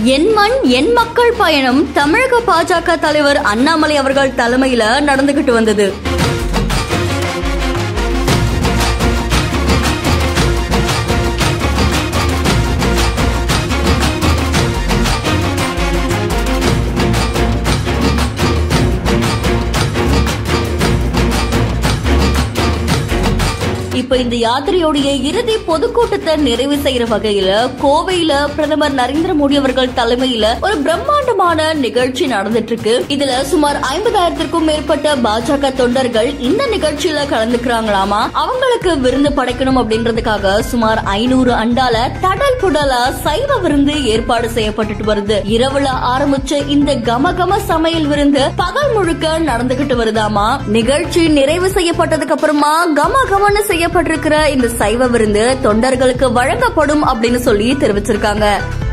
என் மண் என் மக்கள் பயணம் தமிழக பாஜக தலைவர் அண்ணாமலை அவர்கள் தலைமையில நடந்துகிட்டு வந்தது இப்ப இந்த யாத்திரையோடைய இறுதி பொதுக்கூட்டத்தை நிறைவு செய்யற வகையில கோவையில பிரதமர் நரேந்திர மோடி அவர்கள் தலைமையில ஒரு பிரம்மாண்டமான நிகழ்ச்சி நடந்துட்டு இருக்கு இதுல சுமார் ஐம்பதாயிரத்திற்கும் மேற்பட்ட பாஜக தொண்டர்கள் இந்த நிகழ்ச்சியில கலந்துக்கிறாங்களாமா அவங்களுக்கு விருந்து படைக்கணும் அப்படின்றதுக்காக சுமார் ஐநூறு அண்டால தடல் புடலா சைவ விருந்து ஏற்பாடு செய்யப்பட்டுட்டு வருது இரவுல ஆரம்பிச்ச இந்த கம கம சமையல் விருந்து பகல் முழுக்க நடந்துகிட்டு வருதாமா நிகழ்ச்சி நிறைவு செய்யப்பட்டதுக்கு அப்புறமா கம கமன்னு செய்யப்பட்டிருக்கிற இந்த சைவ விருந்து தொண்டர்களுக்கு வழங்கப்படும் அப்படின்னு சொல்லி தெரிவிச்சிருக்காங்க